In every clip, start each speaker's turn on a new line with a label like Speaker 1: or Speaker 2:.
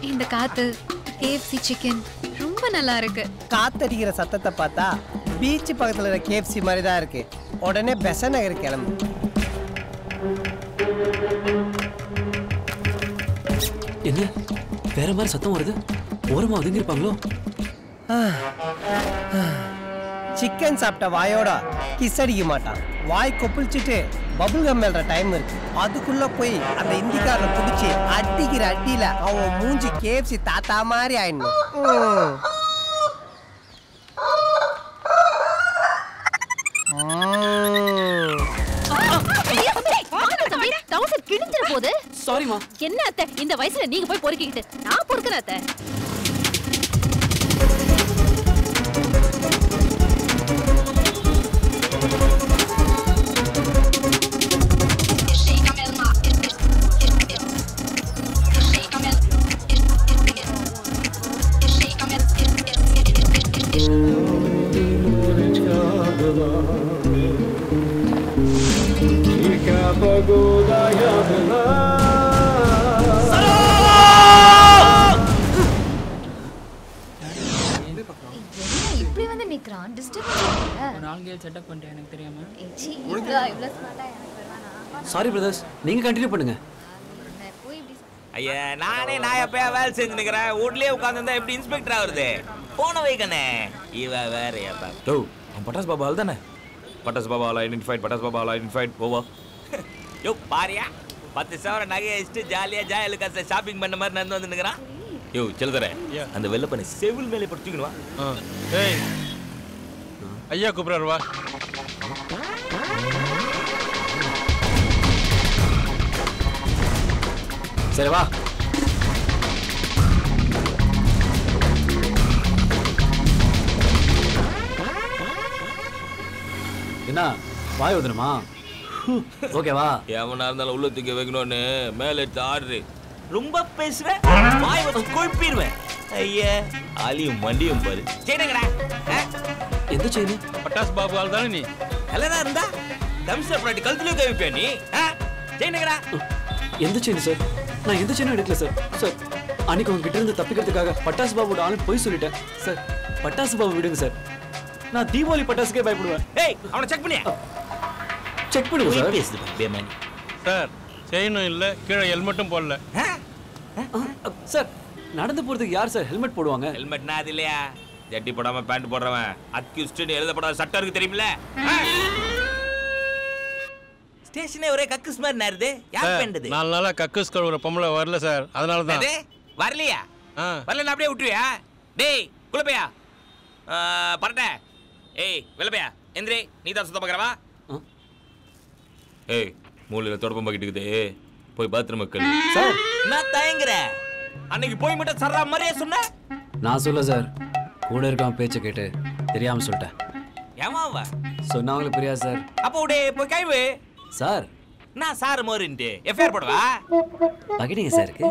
Speaker 1: இந்த காத்து KFC chicken ரொம்ப நல்லா இருக்கு
Speaker 2: காத்தடிக்கிற சத்தத்தை பார்த்தா பீச் பக்கத்துல இருக்க கேஎஃப்சி மாதிரி தான் இருக்கு உடனே பெச நகர் கிளம்பு
Speaker 3: என்ன வேற மாதிரி சத்தம் வருது ஓரமா ஒதுங்கிருப்பாங்களோ
Speaker 2: சிக்கன் சாப்பிட்ட வாயோட கிஸ் அடிக்க மாட்டான் வாய் கொப்பளிச்சுட்டு பபுள் கம் மேல்ற டைம் இருக்கு அதுக்குள்ள போய் அந்த இந்திக்காரனை பிடிச்சி அடிக்கிற அடியில அவன் மூஞ்சி கேஎஃப்சி தாத்தா மாதிரி ஆயிடணும் ம். ம்.
Speaker 4: டவுசர் கிழிஞ்சிர போது
Speaker 3: சாரிமா
Speaker 4: என்ன அத்தை இந்த வயசுல நீங்க போய் பொறுக்கிக்கிட்டு நான் பொறுக்கிறேன் அத்தை
Speaker 1: இப்படி வந்து நிக்கிறான் டிஸ்டர்ப்
Speaker 5: நாலு செட்டப் பண்ணிட்டேன் எனக்கு தெரியாம
Speaker 1: இவ்வளோ ஸ்மார்ட்டா எனக்கு வருவானா
Speaker 3: சாரி பிரதர்ஸ் நீங்க கண்டினியூ பண்ணுங்க
Speaker 1: நான் போய் இப்படி
Speaker 6: ஐயா நானே நான் எப்பயா வேலை செஞ்சு நிக்கிறேன் வீட்லயே உட்காந்துருந்தா எப்படி இன்ஸ்பெக்டர் ஆகுறது போன வைக்கணே இவ வேற ஏப்பா
Speaker 7: டோ அவன் பட்டாஸ் பாபா ஆள் தானே பட்டாஸ் பாபா ஆள் ஐடென்டிஃபைட் பட்டாஸ் பாபா ஆள் ஐடென்டிஃபைட் ஓவா
Speaker 6: யோ பாரியா பத்து சவரம் நகையை வச்சுட்டு ஜாலியா ஜாயலு காசை ஷாப்பிங் பண்ண மாதிரி நடந்து வந்து நிக்கிறான் யோ செலுதரே அந்த வெள்ள பண்ணி செவில் மேலே படுத்துக்கணுவா
Speaker 8: ஏய் ஐயா கூப்பிடுறாரு வா
Speaker 3: சரி வா என்ன வாய் ஊதணுமா ஓகேவா
Speaker 6: எவனா இருந்தாலும் உள்ள தூக்கி வைக்கணும்னு மேல எடுத்து ஆடுறு ரொம்ப பேசுவேன் வாய் வச்சு கொழுப்பிடுவேன் ஐயா ஆலியும் மண்டியும் பாரு செய்யணுங்கடா
Speaker 3: எந்த செயின்
Speaker 8: பட்டாஸ் பாபு ஆள் தானே நீ
Speaker 6: நல்லதா இருந்தா தம்சர் பிராட்டி கழுத்துலயும் கவிப்பேன் நீ செய்யணுங்கடா
Speaker 3: எந்த செயின் சார் நான் எந்த செயினும் எடுக்கல சார் சார் அன்னைக்கு உங்ககிட்ட இருந்து தப்பிக்கிறதுக்காக பட்டாசு பாபுவோட ஆளு போய் சொல்லிட்டேன் சார் பட்டாசு பாபு விடுங்க சார் நான் தீபாவளி பட்டாசுக்கே பயப்படுவேன்
Speaker 6: ஏய் அவனை செக் பண்ணியா
Speaker 3: செக் பண்ணுங்க
Speaker 6: போய்
Speaker 3: சார்
Speaker 6: பேசுது பேமானி
Speaker 8: சார் செயினும் இல்லை கீழே ஹெல்மெட்டும் போடல
Speaker 3: சார் நடந்து போறதுக்கு யார் சார் ஹெல்மெட் போடுவாங்க
Speaker 6: ஹெல்மெட்னா அது இல்லையா ஜட்டி போடாம பேண்ட் போடுறவன் அக்யூஸ்ட்னு எழுதப்படாத சட்டம் இருக்கு தெரியுமில்ல ஸ்டேஷனே ஒரே கக்குஸ் மாதிரி நாருது யார்
Speaker 8: சார்
Speaker 6: பேண்டது
Speaker 8: நாலு நாளா கக்கூஸ் கழுவுற பொம்பளை வரல சார் அதனால தான்
Speaker 6: அது வரலையா
Speaker 8: ஆ
Speaker 6: வரல அப்படியே விட்டுருவியா டேய் குழப்பையா பரட்ட ஏய் வெள்ளப்பையா எந்திரி நீ தான் சுத்தம் பார்க்கறவா
Speaker 3: ஆ?
Speaker 6: ஏய் மூலையில தொடப்பம் பக்கிட்டு போய் பாத்ரூம் மக்கள்
Speaker 3: சார்
Speaker 6: நான் தயங்குற அன்னைக்கு போய் மட்டும் சர்றா மாதிரியே சொன்ன
Speaker 3: நான் சொல்ல சார் கூட இருக்கான் பேச்சை கேட்டு தெரியாம சொல்லிட்டேன்
Speaker 6: ஏமாவா
Speaker 3: சொன்னவங்களுக்கு புரியாது சார்
Speaker 6: அப்போ உடே போய் கைவு
Speaker 3: சார்
Speaker 6: நான் சார் மோருன்ட்டு எஃப்ஐஆர் போடவா
Speaker 3: பகிடிங்க சாருக்கு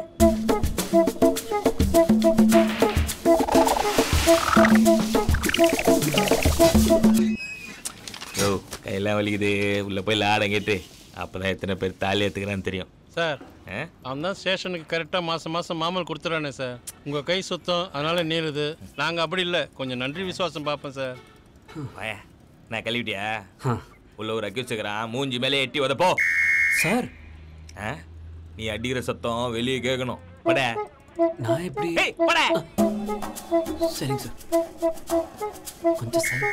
Speaker 6: யோ கையெல்லாம் வலிக்குது உள்ள போய் லாடம் கேட்டு அப்பதான் எத்தனை பேர் தாலி ஏத்துக்கிறான்னு தெரியும்
Speaker 8: சார்
Speaker 6: ஆ?
Speaker 8: அவன் தான் ஸ்டேஷனுக்கு கரெக்டாக மாதம் மாதம் மாமல் கொடுத்துறானே சார் உங்கள் கை சுத்தம் அதனால நீளுது நாங்கள் அப்படி இல்லை கொஞ்சம் நன்றி விசுவாசம் பார்ப்போம் சார்
Speaker 6: வாயா நான் கழுவிட்டியா
Speaker 3: ஆ.
Speaker 6: உள்ள ஒரு அக்யூஸ் இருக்கிறான் மூஞ்சி மேலே எட்டி உதப்போ
Speaker 3: சார்
Speaker 6: ஆ? நீ அடிக்கிற சத்தம் வெளியே கேட்கணும் பட
Speaker 3: நான் எப்படி
Speaker 6: ஏய் பட
Speaker 3: சரிங்க சார் கொஞ்சம் சார்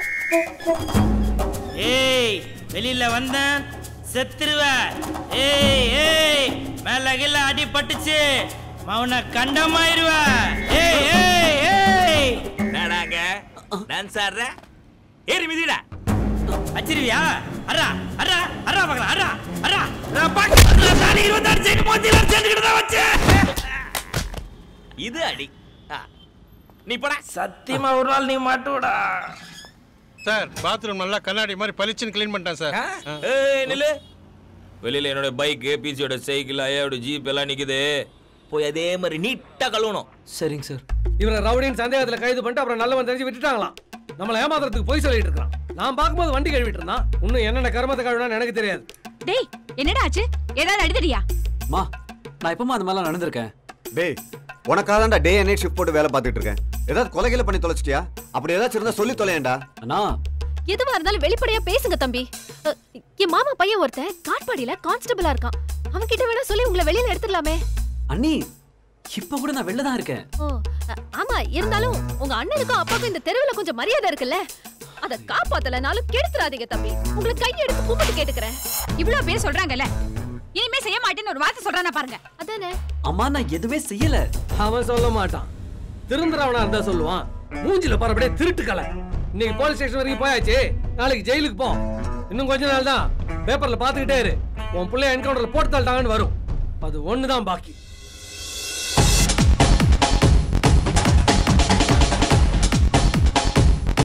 Speaker 9: ஏய் வெளியில வந்தேன் செத்துருவ ஏய் ஏய் மேல கீழ அடி பட்டுச்சு மௌன கண்டமாயிருவ ஏய் ஏய் ஏய்
Speaker 6: நாடாங்க டான்ஸ் ஆடுற ஏறி மிதிடா
Speaker 9: அச்சிருவியா அரா அரா அரா பார்க்கலாம் அரா அரா அரா பாக்க தாலி இருபத்தாறு சைடு மோதில சேர்ந்துக்கிட்டு தான் வச்சேன்
Speaker 6: இது அடி ஆ. நீ போடா
Speaker 9: சத்தியமா ஒரு நாள் நீ மாட்டுடா
Speaker 8: சார் பாத்ரூம் நல்லா கண்ணாடி மாதிரி பளிச்சுன்னு க்ளீன் பண்ணிட்டேன் சார் ஆ.
Speaker 6: ஏய் நில்லு வெளியில என்னோட பைக்கு பிசியோட சைக்கிள் ஐயாவோட ஜீப் எல்லாம் நிக்குது போய் அதே மாதிரி நீட்டா கழுவணும்
Speaker 3: சரிங்க சார்
Speaker 10: இவரை ரவுடின்னு சந்தேகத்துல கைது பண்ணிட்டு அப்புறம் நல்லவன் தெரிஞ்சு விட்டுட்டாங்களாம் நம்மளை ஏமாத்துறதுக்கு போய் சொல்லிட்டு இருக்கான் நான் பார்க்கும்போது வண்டி கழுவிட்டு இருந்தான் இன்னும் என்னென்ன கர்மத்தை கழுவினான்னு எனக்கு தெரியாது
Speaker 4: டேய் என்னடா ஆச்சு ஏதாவது அடிதடியா
Speaker 3: மா நான் எப்பமா அந்த மாதிரிலாம் நடந்திருக்கேன்
Speaker 7: டேய்
Speaker 11: உனக்காக தான்டா டே அண்ட் நைட் ஷிஃப்ட் போட்டு வேலை பார்த்துட்டு இருக்கேன் ஏதாவது கொலைகளை பண்ணி தொலைச்சிட்டியா அப்படி ஏதாச்சும் இருந்தா சொல்லி தொலையேன்டா
Speaker 3: அண்ணா
Speaker 4: எதுவா இருந்தாலும் வெளிப்படையா பேசுங்க தம்பி அ, என் மாமா பையன் ஒருத்தன் காட்பாடியில கான்ஸ்டபிளா இருக்கான் அவன் கிட்ட வேணா சொல்லி உங்களை வெளியில எடுத்துடலாமே
Speaker 3: அண்ணி இப்ப கூட நான் வெளில தான் இருக்கேன்
Speaker 4: ஓ அ, ஆமா இருந்தாலும் உங்க அண்ணனுக்கும் அப்பாவுக்கும் இந்த தெருவுல கொஞ்சம் மரியாதை இருக்குல்ல அத காப்பாத்தலனாலும் கெடுத்துறாதீங்க தம்பி உங்களை கையெடுத்து கும்பிட்டு கேட்டுக்கிறேன்
Speaker 12: இவ்வளவு பேர் சொல்றாங்கல்ல இனிமே செய்ய மாட்டேன்னு ஒரு வார்த்தை சொல்றானா பாருங்க
Speaker 4: அதானே
Speaker 3: அம்மா நான் எதுவுமே செய்யல
Speaker 10: அவன் சொல்ல மாட்டான் திருந்துறவனா இருந்தா சொல்லுவான் மூஞ்சில பரபடியே திருட்டு கலை இன்னைக்கு போலீஸ் ஸ்டேஷன் வரைக்கும் போயாச்சு நாளைக்கு ஜெயிலுக்கு போ இன்னும் கொஞ்ச நாள் தான் பேப்பர்ல பாத்துக்கிட்டே இரு உன் பிள்ளைய என்கவுண்டர்ல போட்டு தள்ளிட்டாங்கன்னு வரும் அது ஒண்ணுதான் பாக்கி